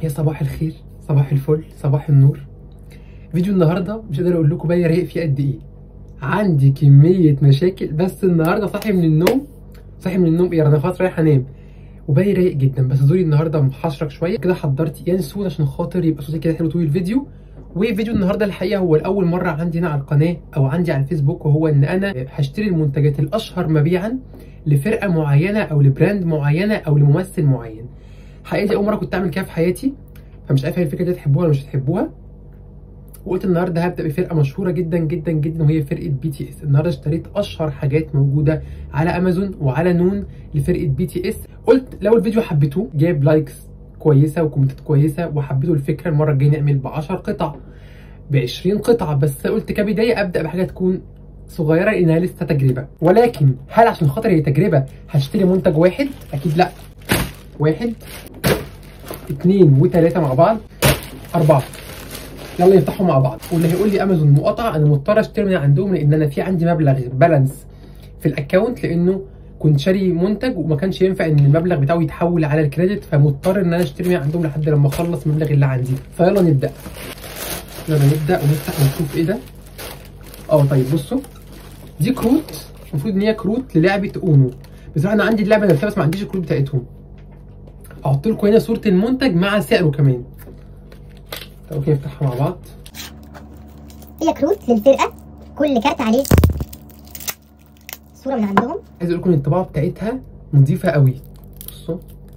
يا صباح الخير صباح الفل صباح النور فيديو النهارده مش قادر اقول لكم بقى رايق فيه قد ايه عندي كميه مشاكل بس النهارده صاحي من النوم صاحي من النوم ايه انا خلاص رايح انام وباقي رايق جدا بس زوري النهارده محشرك شويه كده حضرت ينسون عشان خاطر يبقى صوتي كده حلو طول الفيديو وفيديو النهارده الحقيقه هو الاول مره عندي هنا على القناه او عندي على الفيسبوك وهو ان انا هشتري المنتجات الاشهر مبيعا لفرقه معينه او لبراند معينه او لممثل معين حقيقتي اول مره كنت اعمل كده في حياتي فمش عارف هي الفكره دي تحبوها ولا مش هتحبوها وقلت النهارده هبدا بفرقه مشهوره جدا جدا جدا وهي فرقه بي تي اس النهارده اشتريت اشهر حاجات موجوده على امازون وعلى نون لفرقه بي تي اس قلت لو الفيديو حبيتوه جايب لايكس كويسه وكومنتات كويسه وحبيتوا الفكره المره الجايه نعمل ب 10 قطع ب 20 قطعه بس قلت كبدايه ابدا بحاجه تكون صغيره لانها لسه تجربه ولكن هل عشان خاطر هي تجربه هشتري منتج واحد اكيد لا واحد اتنين وتلاته مع بعض اربعه يلا نفتحهم مع بعض واللي هيقول لي امازون مقاطعه انا مضطر اشتري من عندهم لان انا في عندي مبلغ بالانس في الاكونت لانه كنت شاري منتج وما كانش ينفع ان المبلغ بتاعه يتحول على الكريدت فمضطر ان انا اشتري من عندهم لحد لما اخلص المبلغ اللي عندي فيلا نبدا يلا نبدا ونفتح ونشوف ايه ده اه طيب بصوا دي كروت المفروض ان هي كروت للعبه اونو بصراحه انا عندي اللعبه نفسها بس ما عنديش الكروت بتاعتهم احط لكم هنا صوره المنتج مع سعره كمان طب اوكي نفتحها مع بعض هي كروت للفرقه كل كارت عليه صوره من عندهم عايز اقول لكم ان الطباعه بتاعتها نظيفه قوي بصوا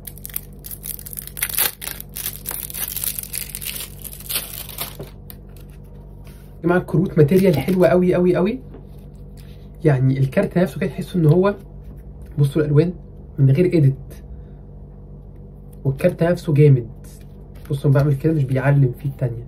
يا جماعه الكروت ماتيريال حلوه قوي قوي قوي يعني الكارت نفسه كده تحسوا ان هو بصوا الالوان من غير ايديت والكارت نفسه جامد بصوا أنا بعمل كده مش بيعلم فيه التانية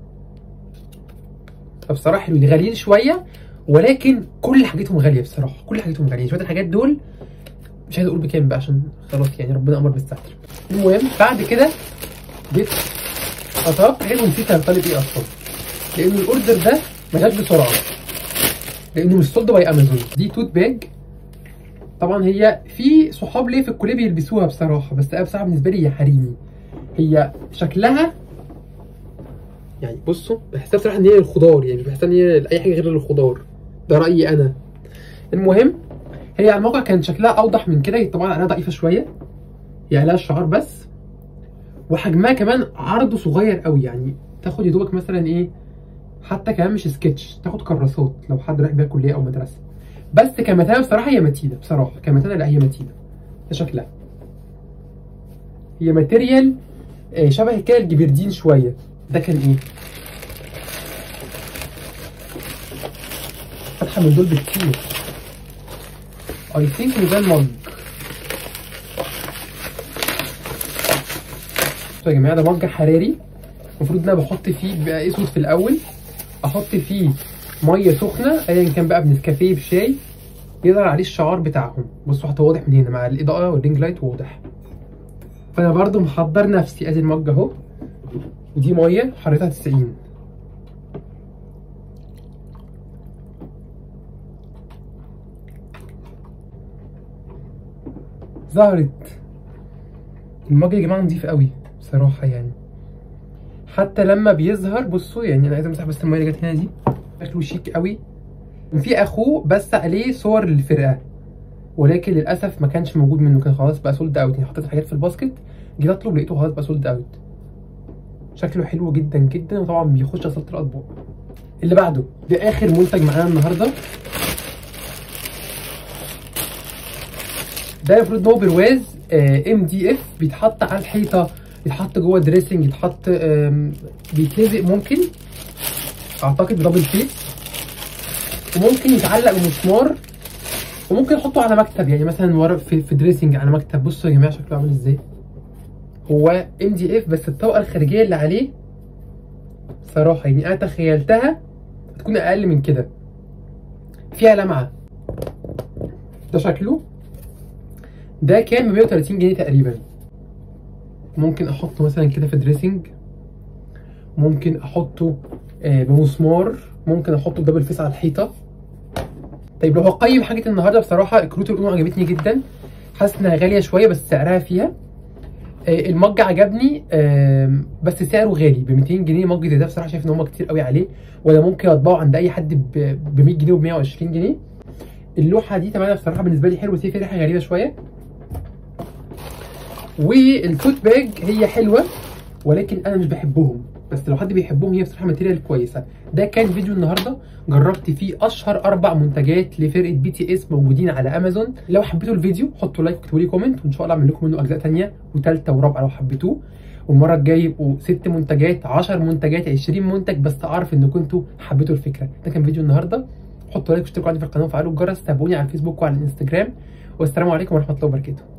فبصراحه حلوين غاليين شويه ولكن كل حاجتهم غاليه بصراحه كل حاجتهم غاليه شويه الحاجات دول مش عايز اقول بكام بقى عشان خلاص يعني ربنا امر بالستر المهم بعد كده جيت اتوقع حلو نسيت انا طالب ايه اصلا لان الاوردر ده ما جاش بسرعه لانه مش سولد باي امازون دي توت باج طبعا هي في صحاب ليه في الكليه بيلبسوها بصراحه بس انا بصراحه بالنسبه لي هي حريمي هي شكلها يعني بصوا بحسها بصراحه ان هي للخضار يعني مش بحسها ان هي لاي حاجه غير للخضار ده رايي انا المهم هي على الموقع كان شكلها اوضح من كده هي طبعا عليها ضعيفه شويه هي عليها الشعار بس وحجمها كمان عرضه صغير قوي يعني تاخد يا دوبك مثلا ايه حتى كمان مش سكتش تاخد كراسات لو حد رايح بيها كليه او مدرسه بس كمتانه بصراحه هي متينه بصراحه كمتانه لا هي متينه ده شكلها هي ماتيريال آه، شبه كده الجبردين شويه ده كان ايه فتحه من دول بكتير اي ثينك ان ده المج بصوا يا جماعه ده مج حراري المفروض ان انا بحط فيه بيبقى اسود في الاول احط فيه ميه سخنه ايا كان بقى بنسكافيه بشاي يظهر عليه الشعار بتاعهم بصوا حتى واضح من هنا مع الاضاءه والرينج لايت واضح فانا برضو محضر نفسي ادي المج اهو ودي ميه حرارتها 90 ظهرت المج يا جماعه نضيف قوي بصراحه يعني حتى لما بيظهر بصوا يعني انا عايز امسح بس الميه اللي جت هنا دي شكله شيك قوي وفي اخوه بس عليه صور للفرقه ولكن للاسف ما كانش موجود منه كان خلاص بقى سولد اوت يعني حطيت الحاجات في الباسكت جيت اطلب لقيته خلاص بقى سولد اوت شكله حلو جدا جدا وطبعا بيخش صاله الاطباق اللي بعده ده اخر منتج معانا النهارده ده المفروض ان هو برواز ام دي اف بيتحط على الحيطه يتحط جوه دريسنج يتحط آم، بيتلزق ممكن اعتقد دبل فيس وممكن يتعلق بمسمار وممكن احطه على مكتب يعني مثلا ورا في, في دريسنج على مكتب بصوا يا جماعه شكله عامل ازاي هو ام دي اف بس الطبقه الخارجيه اللي عليه صراحه يعني انا تخيلتها تكون اقل من كده فيها لمعه ده شكله ده كان ب 130 جنيه تقريبا ممكن احطه مثلا كده في دريسنج ممكن احطه آه، بمسمار ممكن احطه دبل فيس على الحيطه طيب لو هقيم حاجه النهارده بصراحه الكروت الاونو عجبتني جدا حاسس انها غاليه شويه بس سعرها فيها آه، المج عجبني آم، بس سعره غالي ب 200 جنيه مج زي ده بصراحه شايف ان هم كتير قوي عليه ولا ممكن اطبعه عند اي حد ب 100 جنيه وب 120 جنيه اللوحه دي تمام بصراحه بالنسبه لي حلوه بس هي فيها ريحه غريبه شويه والتوت باج هي حلوه ولكن انا مش بحبهم بس لو حد بيحبهم هي بصراحه ماتيريال كويسه ده كان فيديو النهارده جربت فيه اشهر اربع منتجات لفرقه بي تي اس موجودين على امازون لو حبيتوا الفيديو حطوا لايك واكتبوا لي كومنت وان شاء الله اعمل لكم منه اجزاء ثانيه وثالثه ورابعه لو حبيتوه والمره الجايه يبقوا ست منتجات 10 منتجات 20 منتج بس اعرف ان كنتوا حبيتوا الفكره ده كان فيديو النهارده حطوا لايك واشتركوا عندي في القناه وفعلوا الجرس تابعوني على الفيسبوك وعلى الانستجرام والسلام عليكم ورحمه الله وبركاته